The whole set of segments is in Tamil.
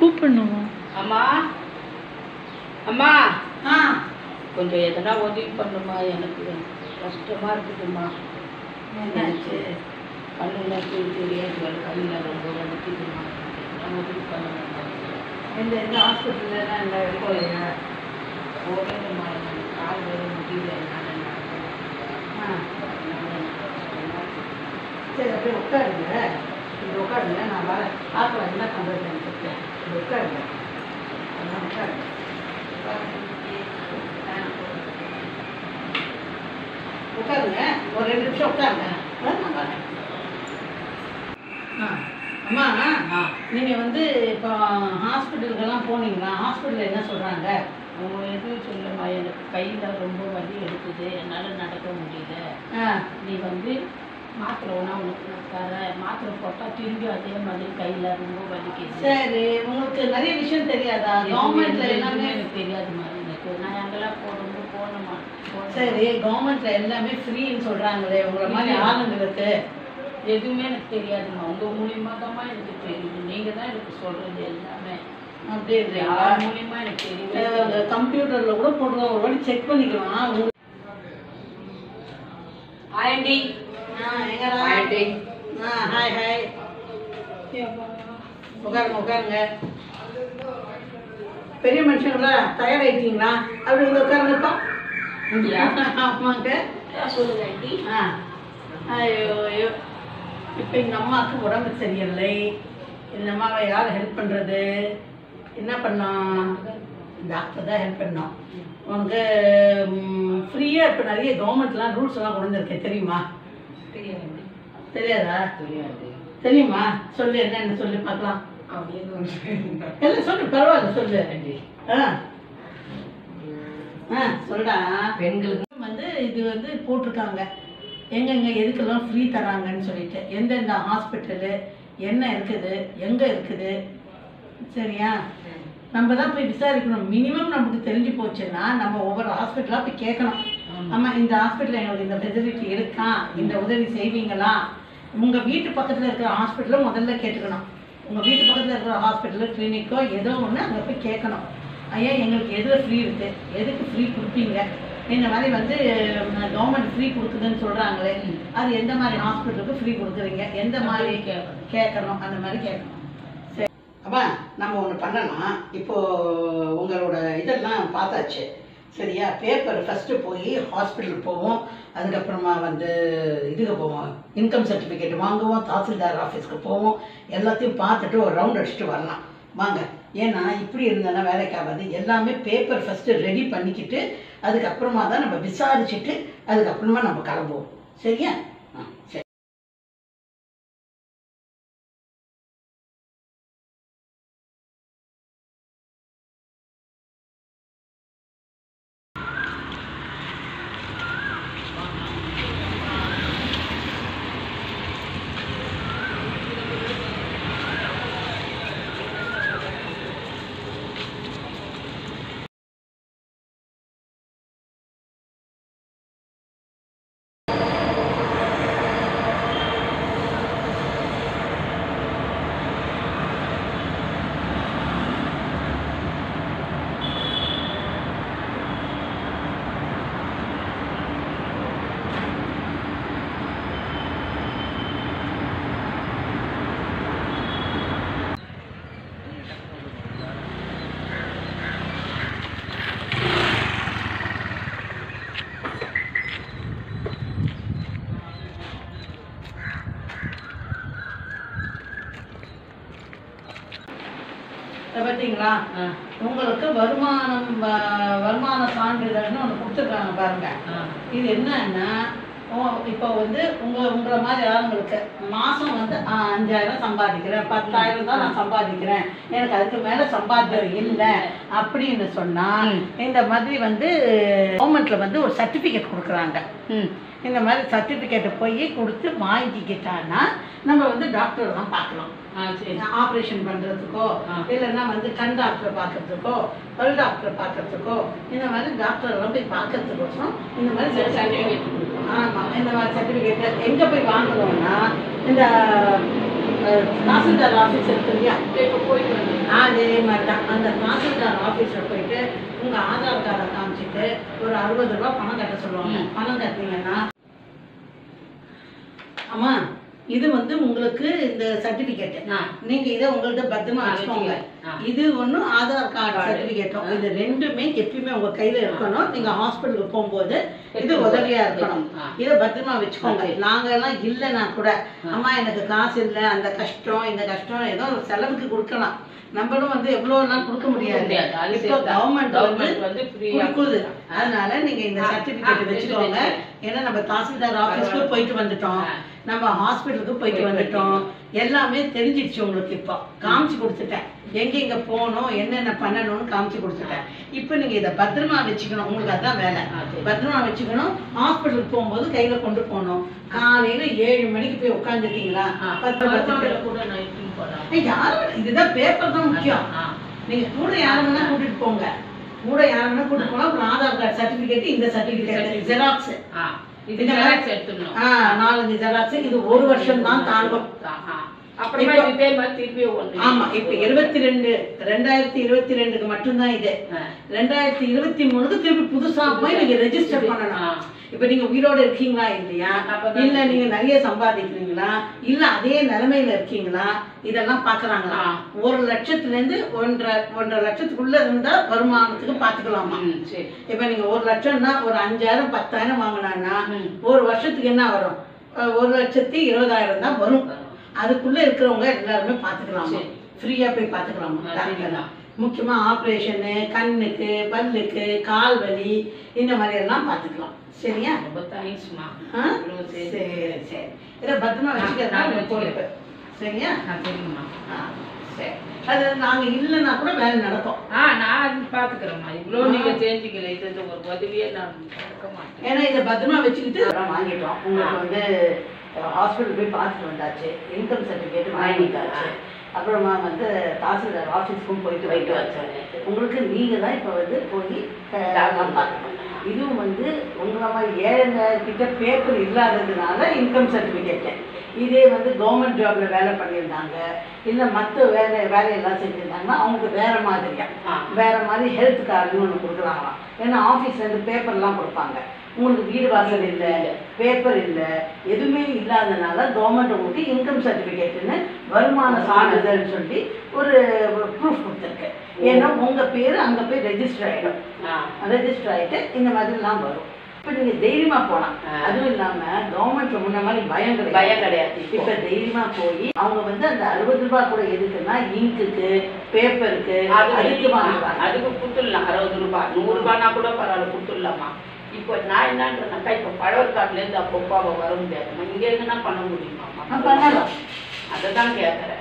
கூப்பிடணுமா அம்மா அம்மா ஆ கொஞ்சம் எதனா உதவி பண்ணுமா எனக்கு கஷ்டமா இருக்குதும்மா என்னாச்சு கண்ணுல தெரியாது கண்ணில் ரொம்ப வலிக்குதும்மா எதனா உதவி பண்ணுமா எந்த எந்த ஹாஸ்பிட்டல்லாம் இல்லை போகலையா போகணும்மா எனக்கு கால் வேற முடியல என்னால் ஆ சரி அப்படியே உட்காருங்க இது உட்காருங்க நான் வரேன் பார்க்கலாம் என்ன பண்ணுறதுன்னு சொல்லிட்டேன் இது உட்காருங்க அதெல்லாம் உட்காருங்க உட்காருங்க ஒரு ரெண்டு நிமிஷம் உட்காருங்க ஆ, நான் வரேன் ஆ அம்மா ஆ நீங்கள் வந்து இப்போ ஹாஸ்பிட்டலுக்கெல்லாம் போனீங்களா ஹாஸ்பிட்டலில் என்ன சொல்கிறாங்க அவங்க எதுவும் சொல்லுமா எனக்கு கையில் ரொம்ப வலி எடுக்குது என்னால் நடக்க முடியல ஆ நீ வந்து மாத்திரை ஒன்றா உனக்கு நான் தரேன் மாத்திரை போட்டால் திரும்பி அதே மாதிரி கையில் ரொம்ப வலிக்குது சரி உங்களுக்கு நிறைய விஷயம் தெரியாதா கவர்மெண்ட்ல எதுவுமே எல்லாமே எனக்கு தெரியாதுமா எனக்கு நான் அங்கெல்லாம் போகணும் போகணுமா போகணும். சரி கவர்மெண்ட்ல எல்லாமே ஃப்ரீன்னு சொல்றாங்களே உங்களை மாதிரி ஆளுங்களுக்கு எதுவுமே எனக்கு தெரியாதுமா உங்க மூலியமா தான் எனக்கு தெரியுது நீங்க தான் எனக்கு சொல்றது எல்லாமே அப்படின்றீங்களா யார் மூலியமா எனக்கு தெரியவே கம்ப்யூட்டர்ல கூட போடுறோம் ஒரு வாட்டி செக் பண்ணிக்கலாம் உங்க- ஆண்டி ஆ, எங்கடா? ஆண்டி ஆ, ஹாய் ஹாய் உட்காருங்க உட்காருங்க பெரிய மனுஷங்களா டயர்ட் ஆயிட்டீங்களா அப்படி வந்து உட்காருங்கப்பா ஆமாங்க சொல்லுங்க ஆண்டி ஆ ஐயோ ஐயோ இப்போ எங்கள் அம்மாவுக்கு உடம்பு சரியில்லை இந்த அம்மாவை யார் ஹெல்ப் பண்ணுறது என்ன பண்ணோம் டாக்டர் தான் ஹெல்ப் பண்ணோம் உனக்கு ஃப்ரீயாக இப்போ நிறைய கவர்மெண்ட்லாம் ரூல்ஸ் எல்லாம் கொண்டு வந்திருக்கேன் தெரியுமா தெரியாது தெரியாதா தெரியாது தெரியுமா சொல்லு என்னன்னு சொல்லி பார்க்கலாம் அப்படின்னு எல்லாம் சொல்லு பரவாயில்ல சொல்லு ஆ ஆ சொல்டா பெண்களுக்கு வந்து இது வந்து போட்டிருக்காங்க எங்கெங்க எதுக்கெல்லாம் ஃப்ரீ தராங்கன்னு சொல்லிட்டு எந்தெந்த ஹாஸ்பிட்டலு என்ன இருக்குது எங்கே இருக்குது சரியா நம்ம தான் போய் விசாரிக்கணும் மினிமம் நமக்கு தெரிஞ்சு போச்சுன்னா நம்ம ஒவ்வொரு ஹாஸ்பிட்டலாக போய் கேட்கணும் ஆமா இந்த ஹாஸ்பிட்டல் எங்களுக்கு இந்த ஃபெசிலிட்டி இருக்கா இந்த உதவி செய்வீங்களா உங்கள் வீட்டு பக்கத்தில் இருக்கிற ஹாஸ்பிட்டலும் முதல்ல கேட்டுக்கணும் உங்கள் வீட்டு பக்கத்தில் இருக்கிற ஹாஸ்பிட்டலோ கிளினிக்கோ ஏதோ ஒன்று அங்கே போய் கேட்கணும் ஐயா எங்களுக்கு எதில் ஃப்ரீ இருக்குது எதுக்கு ஃப்ரீ கொடுப்பீங்க இந்த மாதிரி வந்து கவர்மெண்ட் ஃப்ரீ கொடுக்குதுன்னு சொல்கிறாங்களே அது எந்த மாதிரி ஹாஸ்பிட்டலுக்கு ஃப்ரீ கொடுக்குறீங்க எந்த மாதிரி கேட்கணும். கேட்கணும் அந்த மாதிரி கேட்கணும் சரி அப்பா நம்ம ஒன்று பண்ணலாம் இப்போ உங்களோட இதெல்லாம் பார்த்தாச்சு சரியா பேப்பர் ஃபஸ்ட்டு போய் ஹாஸ்பிட்டல் போவோம் அதுக்கப்புறமா வந்து இதுக்கு போவோம் இன்கம் சர்டிஃபிகேட் வாங்குவோம் தாசில்தார் ஆஃபீஸ்க்கு போவோம் எல்லாத்தையும் பார்த்துட்டு ஒரு ரவுண்ட் அடிச்சுட்டு வரலாம் வாங்க ஏன்னா இப்படி இருந்தேன்னா வேலைக்காகாது எல்லாமே பேப்பர் ஃபஸ்ட்டு ரெடி பண்ணிக்கிட்டு அதுக்கப்புறமா தான் நம்ம விசாரிச்சுட்டு அதுக்கப்புறமா நம்ம கிளம்புவோம் சரியா ஆ சரி இதை பார்த்தீங்களா ஆ உங்களுக்கு வருமானம் வ- வருமான சான்றிதழ்னு ஒன்று கொடுத்துருக்காங்க பாருங்க ஆ இது என்னன்னா ஓ- இப்போ வந்து உங்க உங்களை மாதிரி ஆளுங்களுக்கு மாசம் வந்து ஆ, அஞ்சாயிரம் சம்பாதிக்கிறேன் பத்தாயிரம் தான் நான் சம்பாதிக்கிறேன் எனக்கு அதுக்கு மேல சம்பாத்தியம் இல்லை அப்படின்னு சொன்னா இந்த மாதிரி வந்து கவர்மெண்ட்ல வந்து ஒரு சர்டிபிகேட் கொடுக்குறாங்க ம் இந்த மாதிரி சர்டிபிகேட்டை போய் கொடுத்து வாங்கிக்கிட்டான்னா நம்ம வந்து டாக்டர் தான் பார்க்கலாம் ஆ சரி ஆப்ரேஷன் பண்றதுக்கோ ஆ. இல்லைன்னா வந்து கண் டாக்டர் பார்க்கறதுக்கோ பல் டாக்டர் பார்க்கறதுக்கோ இந்த மாதிரி டாக்டர் எல்லாம் போய் பார்க்கறதுக்கோசரம் இந்த மாதிரி சரி, சர்டிஃபிகேட் certificate ஆமா இந்த மாதிரி சர்டிஃபிகேட் எங்க போய் வாங்கணும்னா இந்த அஹ், தாசில்தார் ஆஃபீஸ் இருக்கு இல்லையா இப்போ போயிட்டு வந்து அதே மாதிரி தான் அந்த தாசில்தார் ஆஃபீஸில் போயிட்டு உங்கள் ஆதார் கார்டை காமிச்சிட்டு ஒரு அறுபது ரூபா பணம் கட்ட சொல்லுவாங்க ம். பணம் கட்டினீங்கன்னா அம்மா இது வந்து உங்களுக்கு இந்த சர்டிஃபிகேட்டு ஆ நீங்க இதை உங்கள்ட்ட பத்திரமா ஆ, வச்சுக்கோங்க வச்சுக்கிறேன். ஆ. இது ஒன்றும் ஆதார் கார்டு கார்டு. சர்டிஃபிகேட்டும் ஆ. இது ரெண்டுமே எப்பயுமே உங்க கையில இருக்கணும் நீங்க ஹாஸ்பிட்டலுக்கு போகும்போது இது எடுத்துட்டு உதவியா போ. இருக்கணும் ஆ. இதை பத்திரமா வச்சுக்கோங்க ஆ, சரி. நாங்க எல்லாம் இல்லைன்னா கூட ஆ. அம்மா எனக்கு காசு இல்லை அந்த கஷ்டம் இந்த கஷ்டம் ஏதோ ஒரு செலவுக்கு கொடுக்கலாம் நம்மளும் வந்து எவ்வளோலாம் கொடுக்க முடியாது முடியாது. அது இப்போ சரி தான். கவர்மெண்ட் வந்து கவர்மெண்ட் வந்து ஃப்ரீயா கொடுக்குது அதனால நீங்க இந்த ஆ, சர்டிபிகேட் ஆ, வச்சுக்கோங்க வச்சுக்கோங்க. ஏன்னா நம்ம தாசில்தார் ஆஃபீஸ்க்கு பரவாயில்ல. போயிட்டு வந்துட்டோம் ஆ. நம்ம ஹாஸ்பிட்டலுக்கு போயிட்டு போயிட்டு வந்துட்டோம் எல்லாமே தெரிஞ்சிடுச்சு உங்களுக்கு இப்போ காமிச்சு கொடுத்துட்டேன் எங்க எங்க போகணும் என்னென்ன பண்ணணும்னு காமிச்சு கொடுத்துட்டேன் இப்போ நீங்க இதை பத்திரமா வச்சுக்கணும் உங்களுக்கு அதான் வேலை ஆ, சரி. பத்திரமா வச்சுக்கணும் ஹாஸ்பிட்டலுக்கு போகும்போது கையில கொண்டு போகணும் காலையில ஏழு மணிக்கு போய் உட்காந்துட்டீங்களா ஆ. பத்து மருத்துவமனையில பத்து கூட நான் இட்டுன்னு போறேன். ஏய், யாரும் இதுதான் பேப்பர் தான் முக்கியம் ஆ. நீங்க கூட யாரை வேணா கூட்டிட்டு போங்க கூட யாரை வேணா கூட்டிட்டு போனா அப்புறம் ஆதார் கார்டு சர்டிபிகேட் இந்த சர்டிபிகேட் Certificate. ஜெராக்ஸ் ஆ. இது இந்த ஜெராக்ஸ் எடுத்துடணும். ஆ நாலஞ்சு ஜெராக்ஸ் இது ஒரு வருஷம் தான் தாங்கும் ஆ, ஆ. அப்புறமா இப்போ- இதே மாதிரி திருப்பி ஒண்ணு. ஆமா இப்ப இருபத்தி ரெண்டு ரெண்டாயிரத்தி இருபத்தி ரெண்டுக்கு மட்டும்தான் இது ஆ. ரெண்டாயிரத்தி இருபத்தி மூணுக்கு திருப்பி புதுசா போய் நீங்க ரெஜிஸ்டர் ஆ. பண்ணணும் இப்ப நீங்க உயிரோட இருக்கீங்களா இல்லையா அப்பதான் இல்ல நீங்க நிறைய சம்பாதிக்கிறீங்களா இல்ல அதே நிலைமையில இருக்கீங்களா இதெல்லாம் பாக்குறாங்களா ஆ. ஒரு லட்சத்துல இருந்து ஒன்றரை ஒன்றரை லட்சத்துக்குள்ள இருந்தா வருமானத்துக்கு பாத்துக்கலாமா ம், சரி. இப்ப நீங்க ஒரு லட்சம்னா ஒரு அஞ்சாயிரம் பத்தாயிரம் வாங்கினான்னா ம். ஒரு வருஷத்துக்கு என்ன வரும் அஹ் ஒரு லட்சத்தி இருபதாயிரம் தான் வரும் அதுக்குள்ள இருக்கிறவங்க எல்லாருமே பாத்துக்கலாமா சரி. ஃப்ரீயா போய் பாத்துக்கலாமா ஆ, டாக்டர் சரிம்மா. முக்கியமா ஆப்ரேஷனு கண்ணுக்கு பல்லுக்கு கால் வலி இந்த மாதிரி எல்லாம் பாத்துக்கலாம் சரியா ரொம்ப தேங்க்ஸ்மா ஆ? இவ்வளவு சரி சரி. சரி இதை பத்திரமா வச்சுக்கிறதா நான் உங்க பொறுப்பு வச்சுக்கிறேன். சரியா ஆ, சரிம்மா. ஆ, சரி அது நாங்க இல்லைன்னா கூட வேலை நடக்கும் ஆ, நான் அது பாத்துக்கிறேம்மா. இவ்வளவு நீங்க தெரிஞ்சுக்கல. இது இந்த ஒரு உதவியே நான் மறக்க மாட்டேன். ஏன்னா இதை பத்திரமா வச்சுக்கிட்டு அதெல்லாம் வாங்கிட்டோம் உங்களுக்கு வந்து ஹாஸ்பிட்டல் போய் பார்த்துட்டு வந்தாச்சு இன்கம் சர்டிஃபிகேட் வாங்கிட்டாச்சு அப்புறமா வந்து தாசில்தார் ஆஃபீஸ்க்கும் போயிட்டு போயிட்டு வந்தாச்சு வந்தாச்சு. உங்களுக்கு நீங்க தான் இப்போ வந்து போய் எல்லாம் பார்க்கணும் இதுவும் வந்து உங்களை மாதிரி ஏழைங்க கிட்ட பேப்பர் இல்லாததுனால இன்கம் சர்டிஃபிகேட்டு இதே வந்து கவர்மெண்ட் ஜாப்ல வேலை பண்ணியிருந்தாங்க இல்லை மற்ற வேலை வேலையெல்லாம் செஞ்சுருந்தாங்கன்னா அவங்களுக்கு வேற மாதிரியா ஆ. வேற மாதிரி ஹெல்த் கார்டுன்னு ஒன்று கொடுக்குறாங்களாம் ஏன்னா ஆஃபீஸ்ல இருந்து பேப்பர்லாம் கொடுப்பாங்க உங்களுக்கு வீடு வாசல் இல்லை பேப்பர் இல்லை எதுவுமே இல்லாதனால கவர்மெண்ட் உங்களுக்கு இன்கம் சர்டிஃபிகேட்னு வருமான சான்றிதழ்னு சொல்லி ஒரு ப்ரூஃப் கொடுத்துருக்கு ஏன்னா உங்க பேர் அங்க போய் ரெஜிஸ்டர் ஆயிடும் ஆ. ரெஜிஸ்டர் ஆயிட்டு இந்த மாதிரிலாம் வரும் இப்போ நீங்க தைரியமா போலாம் ஆ. அதுவும் இல்லாம கவர்மெண்ட்ல முன்ன மாதிரி பயம் கிடையாது பயம் கிடையாது இப்போ. இப்ப தைரியமா போய் அவங்க வந்து அந்த அறுபது ரூபாய் கூட எதுக்குன்னா இங்குக்கு பேப்பருக்கு அது அதுக்கு வாங்குவாங்க அதுக்கு கொடுத்துடலாம் அறுபது ரூபாய் நூறு ரூபாய்னா கூட பரவாயில்ல கொடுத்துடலாமா இப்போ நான் என்னன்றேன்னாக்கா இப்போ பழவர்காட்டுல இருந்து அப்பப்போ அவ வர முடியாதுமா இங்க இருந்துன்னா பண்ண முடியுமாம்மா ஆ, பண்ணலாம். அதை தான் கேட்குறேன்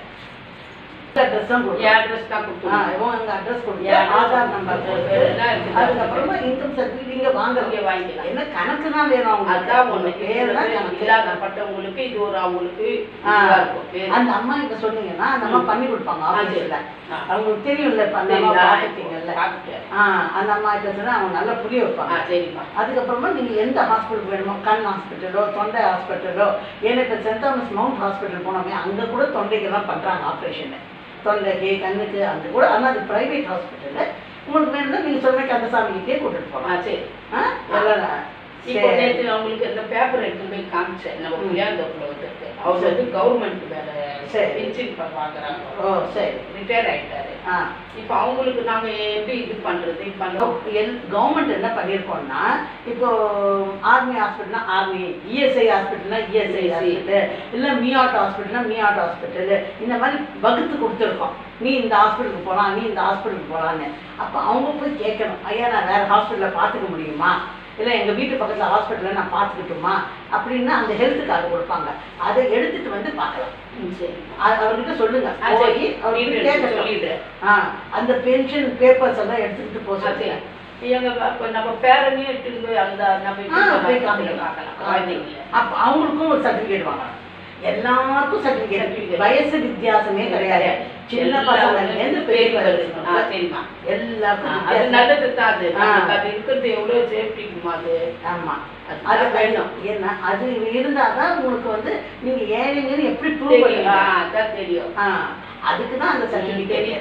அட்ரஸ் தான் கொடுக்கணும். என் அட்ரஸ் தான் ஆ, கொடுத்துருங்க இவன் அங்க அட்ரஸ் கொடுத்து என் address ஆதார் நம்பர் கொடுத்து, போட்டு எல்லாம் இருக்குது. அதுக்கப்புறமா இன்கம் சர்டிஃபிகேட் நீங்க வாங்கலாம் இங்கே வாங்கிக்கலாம் என்ன கணக்கு தான் வேணும் அதான் அவங்களுக்கு ஒண்ணு பேர் தான் கணக்கு இல்லாதப்பட்டவங்களுக்கு இது ஒரு அவங்களுக்கு ஆ. இதுவா இருக்கும் பேரு. அந்த அம்மா கிட்ட சொன்னீங்கன்னா அந்த அம்மா பண்ணி கொடுப்பாங்க ஆஃபீஸ்ல ஆ. அவங்களுக்கு தெரியும்ல இப்ப அந்த அம்மா சரிங்களா? பார்த்துருப்பீங்கல்ல பார்த்துட்டேன். ஆ அந்த அம்மா கிட்ட சொன்னா அவங்க நல்லா புரிய ஆ வைப்பாங்க சரிம்மா அதுக்கப்புறமா நீங்க எந்த ஹாஸ்பிட்டல் வேணுமோ கண் ஹாஸ்பிட்டலோ தொண்டை ஹாஸ்பிட்டலோ எனக்கு சென்ட் தாமஸ் மவுண்ட் ஹாஸ்பிட்டல் போனோமே அங்க கூட தொண்டைக்கெல்லாம் பண்றாங்க ஆப்ரேஷன் தொண்டைக்கு கண்ணுக்கு அங்க கூட ஆனால் அது பிரைவேட் ஹாஸ்பிட்டல் உங்களுக்கு வேணும்னா நீங்க சொன்ன கந்தசாமிக்கிட்டே கூட்டிட்டு ஆ போகலாம் சரி ஆ எல்லாம் இப்போ சரி. நேற்று அவங்களுக்கு இந்த பேப்பர் எடுத்து போய் காமிச்சேன் நம்ம ம். புளியாந்தோப்பில் வந்துருக்கு அவர் வந்து கவர்மெண்ட் வேலை சரி. பென்ஷன் வாங்குறாங்க ஓ சரி ரிட்டையர் ஆயிட்டாரு ஆ இப்போ அவங்களுக்கு நாங்க எப்படி இது பண்றது இது பண்றோம் கவர்மெண்ட் என்ன பண்ணியிருக்கோம்னா இப்போ ஆர்மி ஹாஸ்பிட்டல்னா ஆர்மி இஎஸ்ஐ ஹாஸ்பிட்டல்னா இஎஸ்ஐ ஹாஸ்பிட்டல் இல்லை மியாட் ஹாஸ்பிட்டல்னா மியாட் ஹாஸ்பிட்டல் இந்த மாதிரி வகுத்து கொடுத்துருக்கோம் நீ இந்த ஹாஸ்பிட்டலுக்கு போகலாம் நீ இந்த ஹாஸ்பிட்டலுக்கு போகலான்னு அப்போ அவங்க போய் கேட்கணும் ஐயா நான் வேறு ஹாஸ்பிட்டலில் பார்த்துக்க முடியுமா இல்லை எங்கள் வீட்டு பக்கத்தில் ஹாஸ்பிட்டலில் நான் பார்த்துக்கிட்டுமா அப்படின்னா அந்த ஹெல்த் கார்டு கொடுப்பாங்க அதை எடுத்துட்டு வந்து பார்க்கலாம் ம், சரி அது அவர்கிட்ட சொல்லுங்க ஆ, சரி. போய் அவர்கிட்ட சொல்லிடுறேன், கேட்கட்டும் சொல்லிடுறேன். ஆ அந்த பென்ஷன் பேப்பர்ஸ் எல்லாம் எடுத்துக்கிட்டு போக ஆ, சரி. சொல்லுங்க எங்க இப்ப நம்ம பேரனையும் எடுத்துட்டு போய் அந்த நம்ம ஆ, இப்படி போய் பார்க்கலாம் காமிக்கலாம். குழந்தைங்கள அப்ப அவங்களுக்கும் ஒரு சர்டிபிகேட் வாங்கலாம் எல்லாருக்கும் சர்டிபிகேட் Certificate. வயசு வித்தியாசமே கிடையாது சின்ன பசங்கள்ல இருந்து பெரியவங்க ஆ, வரைக்கும் சரிம்மா எல்லாருக்கும் ஆ, அது வித்தியாசம். நல்லது தான் அது ஆ. நமக்கு அது இருக்கிறது எவ்வளவு சேஃப்டிக்குமா அது ஆமா அது அது வேணும் வேணும் ஏன்னா அது இருந்தாதான் உங்களுக்கு வந்து நீங்க ஏழைங்கன்னு எப்படி ப்ரூவ் தெரியும் ஆ, பண்ணுவீங்க அதான் தெரியும் ஆ அதுக்கு தான் அந்த தெரியும் சர்டிபிகேட் தெரியும் தெரியும்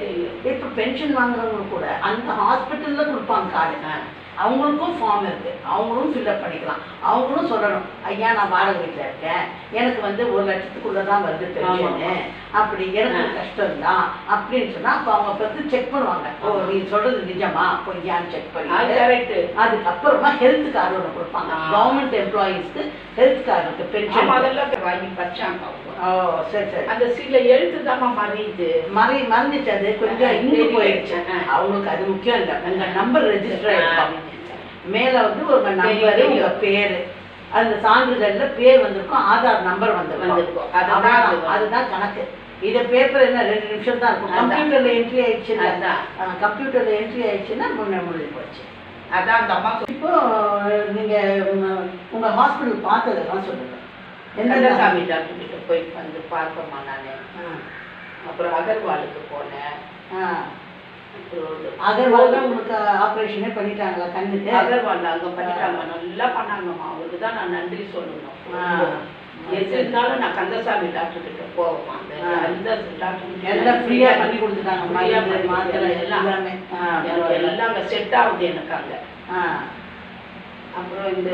இப்போ பென்ஷன் வாங்குறவங்க கூட அந்த ஹாஸ்பிட்டல்ல கொடுப்பாங்க கார்டு ஆ. அவங்களுக்கும் ஃபார்ம் இருக்கு அவங்களும் ஃபில்அப் பண்ணிக்கலாம் அவங்களும் சொல்லணும் ஐயா நான் வாடகை வீட்டில் இருக்கேன் எனக்கு வந்து ஒரு லட்சத்துக்குள்ள தான் வருது பென்ஷனு ஆமா. அப்படி எனக்கு கஷ்டம் தான் அப்படின்னு சொன்னா அப்போ அவங்க பத்தி செக் பண்ணுவாங்க ஓ நீ சொல்றது நிஜமா பொய்யான்னு செக் அது பண்ணி கரெக்ட் அதுக்கப்புறமா ஹெல்த் கார்டு ஒன்று கொடுப்பாங்க ஆ. கவர்மெண்ட் எம்ப்ளாயீஸ்க்கு ஹெல்த் கார்டு இருக்கு ஆமா பென்ஷன் அதெல்லாம் வாங்கி படிச்சாங்க அவங்க ஓ சரி சரி அந்த சில எழுத்து தாமா மறையுது மறை மறந்துச்சு அது கொஞ்சம் ஆ, இங்கு தெரியல. போயிடுச்சு ஆ. அவங்களுக்கு அது முக்கியம் இல்லை உங்க நம்பர் ரெஜிஸ்டர் ஆயிருக்கும் ஆ. மேல வந்து உங்க நம்பர் தெரியும். உங்க பேரு அந்த சான்றிதழ்ல பேர் வந்திருக்கும் ஆதார் நம்பர் வந்திருக்கும் வந்திருக்கும். அதுதான் அவ்வளவுதான். அது. அதுதான் கணக்கு இது பேப்பர் என்ன ரெண்டு நிமிஷம் தான் இருக்கும் அதான். கம்ப்யூட்டர்ல என்ட்ரி ஆயிடுச்சுன்னா அதான். கம்ப்யூட்டர்ல என்ட்ரி ஆயிடுச்சுன்னா முன்ன முடிஞ்சு போச்சு அதான் அந்த அம்மா சொல்~ இப்போ நீங்க ம், உங்க ஹாஸ்பிட்டல் பார்த்ததெல்லாம் சொல்லுங்க எந்த கந்தசாமி டாக்டர் கிட்ட போய் வந்து பார்த்தோமா நானு ஆ. அப்புறம் அகர்வாலுக்கு போனேன் ஆ. அப்புறம் அகர்வால் தான் உங்களுக்கு ஆபரேஷனே பண்ணிட்டாங்களா கண்ணுக்கு அகர்வால் அங்க பண்ணிட்டாங்க நல்லா பண்ணாங்கம்மா அவருக்கு தான் நான் நன்றி சொல்லணும் ஆ. எது இருந்தாலும் நான் கந்தசாமி டாக்டர் கிட்ட போவேன் அந்த ஆ. அந்த டாக்டர் கிட்ட எல்லாம் ஃப்ரீயா பண்ணி கொடுத்துட்டாங்க ஃப்ரீயா மருந்து, பண்ணி மாத்திரை எல்லாம் எல்லாமே ஆ, எனக்கு பரவாயில்ல. எல்லாம் அங்க செட் ஆகுது எனக்கு அங்க ஆ. அப்புறம் இந்த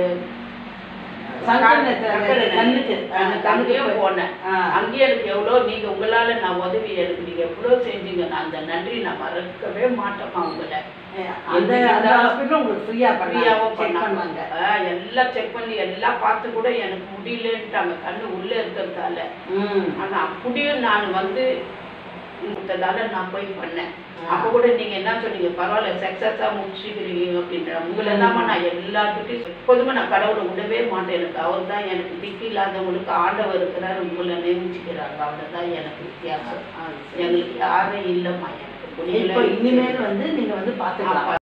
சங்கரனை த- சங்கரனை கண்ணுக்கு, ஆ, எனக்கு அங்கேயும் கண்ணுக்கு போனேன் ஆ. அங்கேயே எனக்கு எவ்வளோ நீங்க உங்களால நான் உதவி எனக்கு நீங்க எவ்வளோ செஞ்சீங்க நான் அந்த நன்றி நான் மறக்கவே மாட்டேமா உங்களை அந்த அந்த ஹாஸ்பிட்டல் உங்களுக்கு ஃப்ரீயா பண்ணாங்க ஃப்ரீயாவும் செக் பண்ணாங்க பண்ணாங்க ஆ, எல்லாம் செக் பண்ணி எல்லாம் பார்த்து கூட எனக்கு முடியலன்ட்டாங்க கண்ணு உள்ள இருக்கிறதால ம் ஆனா அப்படியும் நான் வந்து கொடுத்ததால நான் போய் பண்ணேன் ஆ. அப்ப கூட நீங்க என்ன சொன்னீங்க பரவாயில்ல சக்சஸா முடிச்சுக்கிறீங்க அப்படின்ற உங்களை தான் நான் எல்லாத்துக்கும் எப்போதுமே நான் கடவுளை விடவே மாட்டேன் எனக்கு அவர் தான் எனக்கு திக்கு இல்லாதவங்களுக்கு ஆண்டவர் இருக்கிறார் உங்களை நியமிச்சுக்கிறாங்க அவ்வளவுதான் எனக்கு வித்தியாசம் ஆ, சரி. எங்களுக்கு யாரும் இல்லைம்மா எனக்கு இப்போ புரியல இனிமேல் வந்து நீங்க வந்து பாத்துக்கலாம் அப்ப